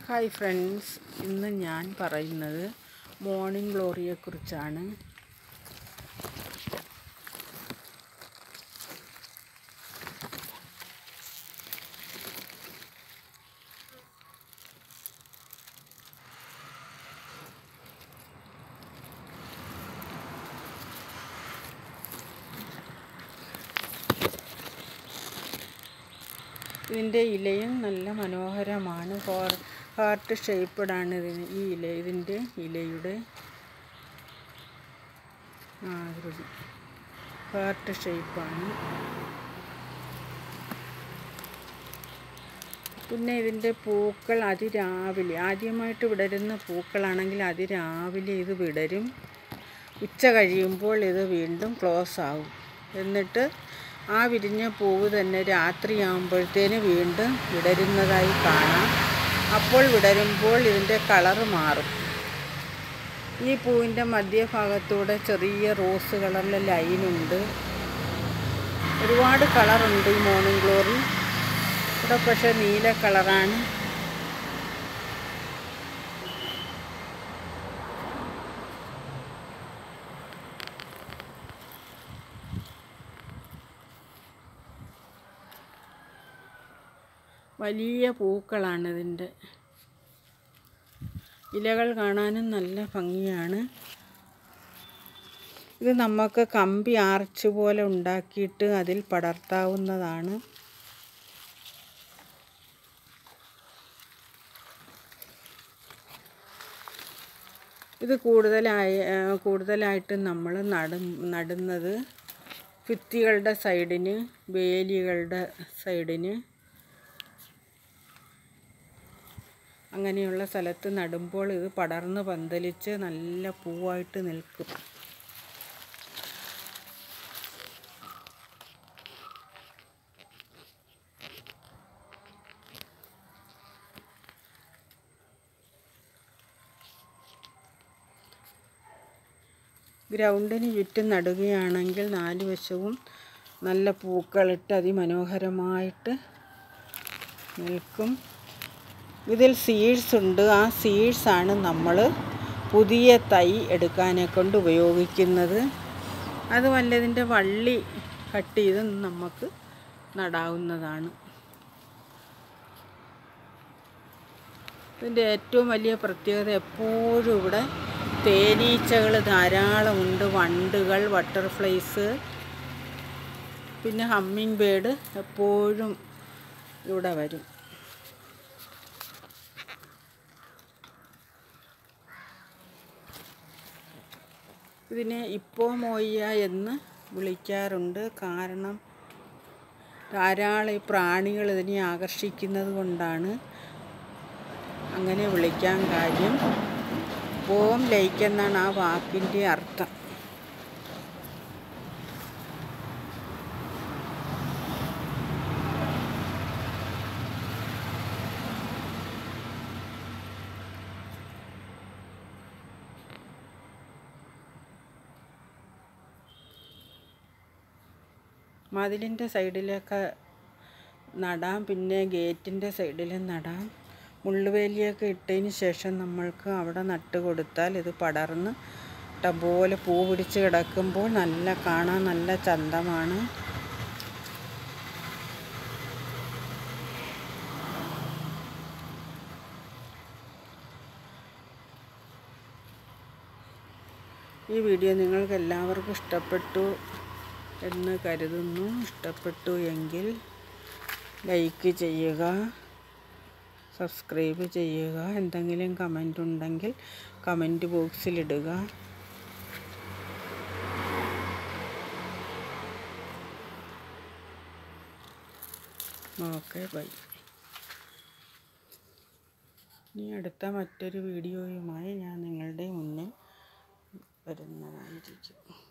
hi friends ഇന്ന് ഞാൻ പറയുന്നത് മോർണിംഗ് ഗ്ലോറിയെക്കുറിച്ചാണ് ഇതിൻ്റെ ഇലയും നല്ല മനോഹരമാണ് ഹോർ ഹാർട്ട് ഷേപ്പഡാണ് ഇതിന് ഈ ഇല ഇതിൻ്റെ ഇലയുടെ ആകൃതി ഹാർട്ട് ഷേപ്പാണ് പിന്നെ ഇതിൻ്റെ പൂക്കൾ അതിരാവിലെ ആദ്യമായിട്ട് വിടരുന്ന പൂക്കളാണെങ്കിൽ അതിരാവിലെ ഇത് വിടരും ഉച്ച കഴിയുമ്പോൾ ഇത് വീണ്ടും ക്ലോസ് ആവും എന്നിട്ട് ആ വിരിഞ്ഞ പൂവ് തന്നെ രാത്രിയാകുമ്പോഴത്തേന് വീണ്ടും വിടരുന്നതായി കാണാം അപ്പോൾ വിടരുമ്പോൾ ഇതിൻ്റെ കളറ് മാറും ഈ പൂവിൻ്റെ മധ്യഭാഗത്തൂടെ ചെറിയ റോസ് കളറിലെ ലൈനുണ്ട് ഒരുപാട് കളറുണ്ട് ഈ മോർണിംഗ് ഗ്ലോറി ഇവിടെ പക്ഷേ നീല കളറാണ് വലിയ പൂക്കളാണ് ഇതിൻ്റെ ഇലകൾ കാണാനും നല്ല ഭംഗിയാണ് ഇത് നമുക്ക് കമ്പി ആർച്ച് പോലെ ഉണ്ടാക്കിയിട്ട് അതിൽ പടർത്താവുന്നതാണ് ഇത് കൂടുതലായി കൂടുതലായിട്ട് നമ്മൾ നടും നടുന്നത് ഭിത്തികളുടെ സൈഡിന് വേലികളുടെ സൈഡിന് അങ്ങനെയുള്ള സ്ഥലത്ത് നടുമ്പോൾ ഇത് പടർന്ന് പന്തലിച്ച് നല്ല പൂവായിട്ട് നിൽക്കും ഗ്രൗണ്ടിന് ചുറ്റും നടുകയാണെങ്കിൽ നാല് വശവും നല്ല പൂക്കളിട്ട് അതിമനോഹരമായിട്ട് നിൽക്കും ഇതിൽ സീഡ്സ് ഉണ്ട് ആ സീഡ്സാണ് നമ്മൾ പുതിയ തൈ എടുക്കാനെ കൊണ്ട് ഉപയോഗിക്കുന്നത് അതുമല്ല ഇതിൻ്റെ വള്ളി കട്ട് ചെയ്ത് നമുക്ക് നടാവുന്നതാണ് ഇതിൻ്റെ ഏറ്റവും വലിയ പ്രത്യേകത എപ്പോഴും ഇവിടെ തേനീച്ചകൾ ധാരാളമുണ്ട് വണ്ടുകൾ ബട്ടർഫ്ലൈസ് പിന്നെ ഹമ്മിങ് ബേഡ് എപ്പോഴും ഇവിടെ വരും ഇതിനെ ഇപ്പോമോയ്യ എന്ന് വിളിക്കാറുണ്ട് കാരണം ധാരാളം ഈ പ്രാണികൾ ഇതിനെ ആകർഷിക്കുന്നത് കൊണ്ടാണ് അങ്ങനെ വിളിക്കാൻ കാര്യം ഓം ലൈക്ക് എന്നാണ് ആ വാക്കിൻ്റെ അർത്ഥം മതിലിൻ്റെ സൈഡിലൊക്കെ നടാം പിന്നെ ഗേറ്റിൻ്റെ സൈഡിലും നടാം മുള്ളുവേലിയൊക്കെ ഇട്ടതിന് ശേഷം നമ്മൾക്ക് അവിടെ നട്ട് കൊടുത്താൽ ഇത് പടർന്ന് ഇഷ്ടംപോലെ പൂ പിടിച്ച് കിടക്കുമ്പോൾ നല്ല കാണാൻ നല്ല ചന്തമാണ് ഈ വീഡിയോ നിങ്ങൾക്ക് എല്ലാവർക്കും ഇഷ്ടപ്പെട്ടു എന്ന് കരുതുന്നു ഇഷ്ടപ്പെട്ടു എങ്കിൽ ലൈക്ക് ചെയ്യുക സബ്സ്ക്രൈബ് ചെയ്യുക എന്തെങ്കിലും കമൻ്റ് ഉണ്ടെങ്കിൽ കമൻറ്റ് ബോക്സിലിടുക ഓക്കെ ബൈ ഇനി അടുത്ത മറ്റൊരു വീഡിയോയുമായി ഞാൻ നിങ്ങളുടെ മുന്നിൽ വരുന്നതായിരിക്കും